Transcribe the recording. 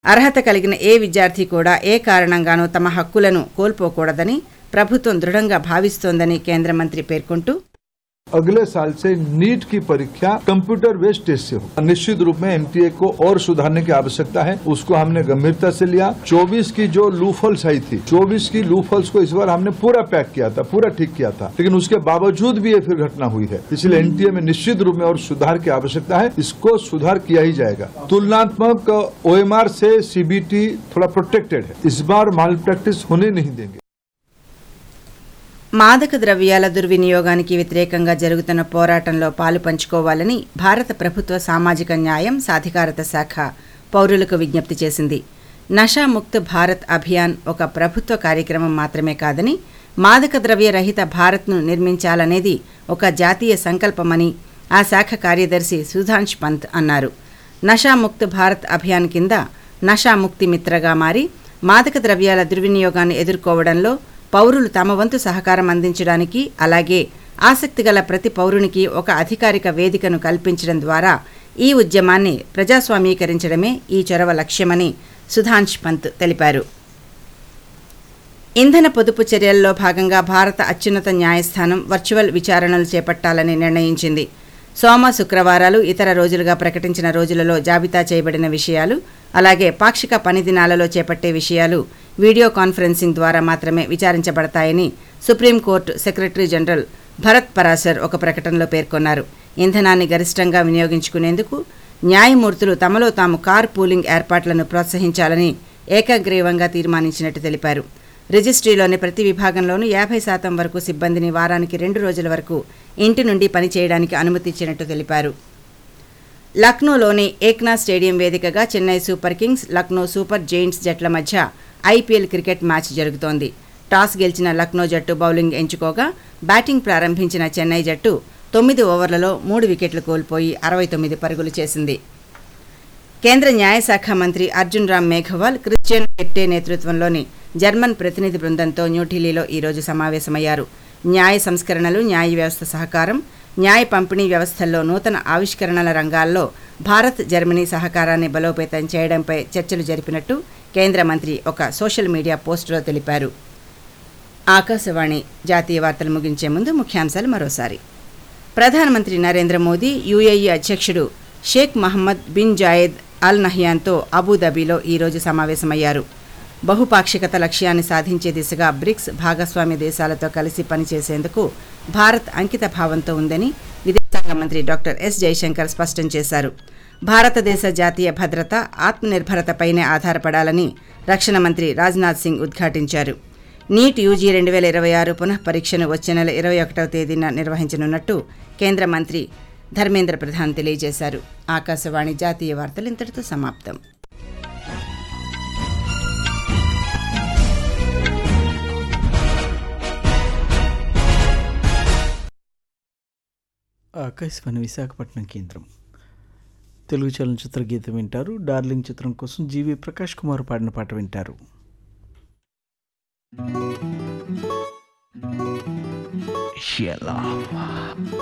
అర్హత కలిగిన ఏ విద్యార్థి కూడా ఏ కారణంగానూ తమ హక్కులను కోల్పోకూడదని ప్రభుత్వం దృఢంగా భావిస్తోందని కేంద్ర మంత్రి పేర్కొంటూ अगले साल से नीट की परीक्षा कंप्यूटर बेस्ड टेस्ट से हो निश्चित रूप में एमटीए को और सुधारने की आवश्यकता है उसको हमने गंभीरता से लिया 24 की जो लूफल्स आई थी 24 की लूफल्स को इस बार हमने पूरा पैक किया था पूरा ठीक किया था लेकिन उसके बावजूद भी ये फिर घटना हुई है इसलिए एनटीए में निश्चित रूप में और सुधार की आवश्यकता है इसको सुधार किया ही जाएगा तुलनात्मक ओएमआर से सीबीटी थोड़ा प्रोटेक्टेड है इस बार माल प्रैक्टिस होने नहीं देंगे మాదక ద్రవ్యాల దుర్వినియోగానికి వ్యతిరేకంగా జరుగుతున్న పోరాటంలో పాలు పంచుకోవాలని భారత ప్రభుత్వ సామాజిక న్యాయం సాధికారత శాఖ పౌరులకు విజ్ఞప్తి చేసింది నషాముక్త్ భారత్ అభియాన్ ఒక ప్రభుత్వ కార్యక్రమం మాత్రమే కాదని మాదక ద్రవ్య రహిత భారత్ను నిర్మించాలనేది ఒక జాతీయ సంకల్పమని ఆ శాఖ కార్యదర్శి సుధాంష్ పంత్ అన్నారు నషాముక్త్ భారత్ అభియాన్ కింద నషాముక్తి మిత్రగా మారి మాదక ద్రవ్యాల దుర్వినియోగాన్ని ఎదుర్కోవడంలో పౌరులు తమ వంతు సహకారం అందించడానికి అలాగే ఆసక్తి గల ప్రతి పౌరునికి ఒక అధికారిక వేదికను కల్పించడం ద్వారా ఈ ఉద్యమాన్ని ప్రజాస్వామీకరించడమే ఈ చొరవ లక్ష్యమని సుధాంష్ పంత్ తెలిపారు ఇంధన పొదుపు చర్యల్లో భాగంగా భారత అత్యున్నత న్యాయస్థానం వర్చువల్ విచారణలు చేపట్టాలని నిర్ణయించింది సోమ శుక్రవారాలు ఇతర రోజులుగా ప్రకటించిన రోజులలో జాబితా చేయబడిన విషయాలు అలాగే పాక్షిక పని దినాలలో చేపట్టే విషయాలు వీడియో కాన్ఫరెన్సింగ్ ద్వారా మాత్రమే విచారించబడతాయని supreme court secretary general Bharat Parashar ఒక ప్రకటనలో పేర్కొన్నారు ఇంధనాన్ని గరిష్టంగా వినియోగించుకునేందుకు న్యాయమూర్తులు తమలో తాము కార్ పూలింగ్ ఏర్పాట్లను ప్రోత్సహించాలని ఏకగ్రీవంగా తీర్మానించినట్టు తెలిపారు రిజిస్ట్రీలోని ప్రతి విభాగంలోనూ యాభై శాతం వరకు సిబ్బందిని వారానికి రెండు రోజుల వరకు ఇంటి నుండి పనిచేయడానికి అనుమతిచ్చినట్టు తెలిపారు లక్నోలోని ఏక్నా స్టేడియం వేదికగా Chennai super kings Lucknow super giants జట్ల మధ్య ఐపీఎల్ క్రికెట్ మ్యాచ్ జరుగుతోంది టాస్ గెలిచిన లక్నో జట్టు బౌలింగ్ ఎంచుకోగా బ్యాటింగ్ ప్రారంభించిన చెన్నై జట్టు తొమ్మిది ఓవర్లలో మూడు వికెట్లు కోల్పోయి అరవై తొమ్మిది పరుగులు చేసింది కేంద్ర న్యాయశాఖ మంత్రి అర్జున్ రామ్ మేఘవాల్ క్రిస్టియన్ హెట్టే నేతృత్వంలోని జర్మన్ ప్రతినిధి బృందంతో న్యూఢిల్లీలో ఈరోజు సమావేశమయ్యారు న్యాయ సంస్కరణలు న్యాయ వ్యవస్థ సహకారం న్యాయ పంపిణీ వ్యవస్థల్లో నూతన ఆవిష్కరణల రంగాల్లో భారత్ జర్మనీ సహకారాన్ని బలోపేతం చేయడంపై చర్చలు జరిపినట్టు కేంద్ర మంత్రి ఒక సోషల్ మీడియా పోస్టులో తెలిపారు ఆకాశవాణి జాతీయ వార్తలు ముగించే ముందు ముఖ్యాంశాలు మరోసారి ప్రధానమంత్రి నరేంద్ర మోదీ యుఏఈ అధ్యక్షుడు Sheikh Mohamed bin Zayed al నహ్యాన్తో అబుదాబిలో ఈరోజు సమావేశమయ్యారు బహుపాక్షికత లక్ష్యాన్ని సాధించే దిశగా బ్రిక్స్ భాగస్వామ్య దేశాలతో కలిసి పనిచేసేందుకు భారత్ అంకిత భావంతో ఉందని విదేశాంగ మంత్రి డాక్టర్ ఎస్ జైశంకర్ స్పష్టం చేశారు భారతదేశ జాతీయ భద్రత ఆత్మనిర్భరతపైనే ఆధారపడాలని రక్షణ మంత్రి రాజ్నాథ్ సింగ్ ఉద్ఘాటించారు నీట్ యూజీ రెండు వేల ఇరవై ఆరు పునః పరీక్షను వచ్చే నెల ఇరవై ఒకటవ తేదీన నిర్వహించనున్నట్టు కేంద్ర మంత్రి ధర్మేంద్ర ప్రధాన్ తెలియజేశారు ఆకాశవాణి జాతీయ వార్తలు ఇంతటితో సమాప్తం ఆకాశవాణి విశాఖపట్నం కేంద్రం తెలుగు చలనచిత్ర గీతం వింటారు డార్లింగ్ చిత్రం కోసం జీవి ప్రకాష్ కుమార్ పాడిన పాట వింటారు ఎలా